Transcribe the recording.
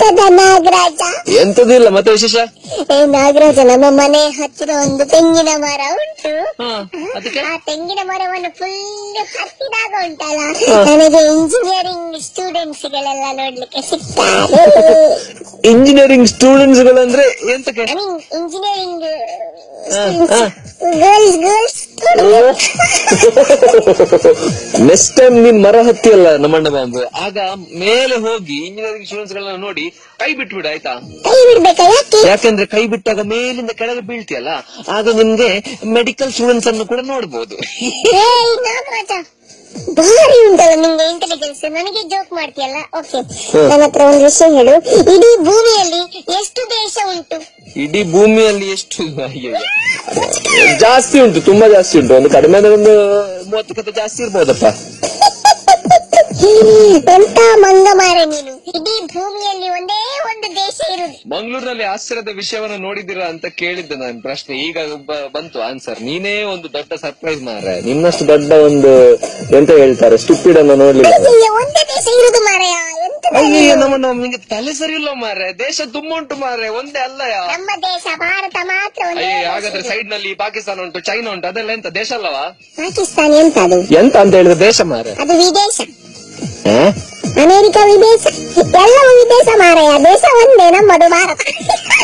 ಗೊತ್ತಾ ನಾಗರಾಜ ಎಂತದಿಲ್ಲ ಮತ್ತೆ ವಿಶೇಷ ಏ ನಾಗರಾಜ ನಮ್ಮ ಮನೆ ಹತ್ತಿರ ಒಂದು ತೆಂಗಿನ ಮರ ಉಂಟು ಹಾ ಅದಕ್ಕೆ ಆ ತೆಂಗಿನ ಮರವನ್ನು ಫುಲ್ ಹತ್ತಿದಾಗ ಉಂಟಲ್ಲ ನನಗೆ ಇಂಜಿನಿಯರಿಂಗ್ ಸ್ಟೂಡೆಂಟ್ಸ್ ಗಳೆಲ್ಲ ನೋಡ್ಲಿಕ್ಕೆ ಸಿಗ್ತಾರೆ ಇಂಜಿನಿಯರಿಂಗ್ ಸ್ಟೂಡೆಂಟ್ಸ್ ಗಳಂದ್ರೆ ಎಂತಕ್ಕೆ ಐ ಮೀನ್ ಇಂಜಿನಿಯರಿಂಗ್ ಹಾ. ಗರ್ಲ್ಸ್ ಗರ್ಲ್ಸ್ ನೆಕ್ಸ್ಟ್ ಟೈಮ್ ನೀನ್ ಮರ ಹತ್ತಿಯಲ್ಲ ನಮ್ಮಣ್ಣ ಬ್ಯಾಂಬ್ ಆಗ ಮೇಲೆ ಹೋಗಿ ಇಂಜಿನಿಯರಿಂಗ್ ಸ್ಟೂಡೆಂಟ್ಸ್ ಗಳನ್ನ ನೋಡಿ ಕೈ ಬಿಟ್ಬಿಡು ಆಯ್ತಾ ಕೈ ಬಿಡ್ಬೇಕಾ ಯಾಕೆ ಯಾಕಂದ್ರೆ ಕೈ ಬಿಟ್ಟಾಗ ಮೇಲಿಂದ ಕೆಳಗೆ ಬೀಳ್ತೀಯಲ್ಲ ಆಗ ನಿಮ್ಗೆ ಮೆಡಿಕಲ್ ಸ್ಟೂಡೆಂಟ್ಸ್ ಅನ್ನು ಕೂಡ ನೋಡ್ಬೋದು ಏ ನಾಗರಾಜ ಭಾರಿ ಉಂಟಲ್ಲ ನಿಮ್ಗೆ ಇಂಟೆಲಿಜೆನ್ಸ್ ನನಗೆ ಜೋಕ್ ಮಾಡ್ತೀಯಲ್ಲ ಓಕೆ ನನ್ನ ಹತ್ರ ಒಂದು ವಿಷಯ ಹೇಳು ಇಡೀ ಭೂಮಿಯಲ್ಲಿ ಎಷ್ಟು ದೇಶ ಉಂಟು ಇಡೀ ಭೂಮಿಯಲ್ಲಿ ಎಷ್ಟು ಅಯ್ಯಯ್ಯ. ಜಾಸ್ತಿ ಉಂಟು ತುಂಬಾ ಜಾಸ್ತಿ ಉಂಟು ಒಂದು ಕಡಿಮೆ ಅಂದ್ರೆ ಒಂದು ಮೂವತ್ತಕ್ಕಿಂತ ಜಾಸ್ತಿ ಇರ್ಬೋದಪ್ಪ ಎಂತ ಮಂಗ ಮಾರೆ ನೀನು ಇಡೀ ಭೂಮಿಯಲ್ಲಿ ಒಂದೇ ಒಂದು ದೇಶ ಇರುದು ಮಂಗಳೂರಿನಲ್ಲಿ ಆಶ್ಚರ್ಯದ ವಿಷಯವನ್ನು ನೋಡಿದ್ದೀರಾ ಅಂತ ಕೇಳಿದ್ದೆ ನಾನು ಪ್ರಶ್ನೆ ಈಗ ಬ- ಬಂತು ಆನ್ಸರ್ ನೀನೇ ಒಂದು ದೊಡ್ಡ ಸರ್ಪ್ರೈಸ್ ಮಾರ ನಿನ್ನಷ್ಟು ದೊಡ್ಡ ಒಂದು ಎಂತ ಹೇಳ್ತಾರೆ ಸ್ಟುಪಿಡ್ ಅನ್ನ ನೋಡ್ಲಿಲ್ಲ ಅಯ್ಯಯ್ಯ, ಒಂದೇ ದೇಶ ಇರುದು ಮಾರಾಯ ಎಂತ ಅಯ್ಯಯ್ಯ ನಮ್ಮ ನಮ್ಮ ನಿಂಗೆ ತಲೆ ಸರಿ ಇಲ್ಲ ಮಾರೆ ದೇಶ ತುಂಬ ಉಂಟು ಮಾರೆ ಒಂದೇ ಅಲ್ಲಯ ನಮ್ಮ ದೇಶ ಭಾರತ ಮಾತ್ರ ಒಂದೇ ಅಯ್ಯ ದೇಶ ಹಾಗಾದ್ರೆ ಇರುದು. ಸೈಡ್ ನಲ್ಲಿ ಪಾಕಿಸ್ತಾನ ಉಂಟು ಚೈನಾ ಉಂಟು ಅದೆಲ್ಲ ಎಂತ ದೇಶ ಅಲ್ಲವಾ ಪಾಕಿಸ್ತಾನ ಎಂತ ಅದು ಎಂತ ಅಂತ ಹೇಳಿದ್ರೆ ದೇಶ ಮಾರೆ ಅದು ವಿದೇಶ ಆ? ಅಮೆರಿಕ ವಿದೇಶ ಎಲ್ಲವೂ ವಿದೇಶ ಮಾರಾಯ ದೇಶ ಒಂದೇ ನಮ್ಮದು ಭಾರತ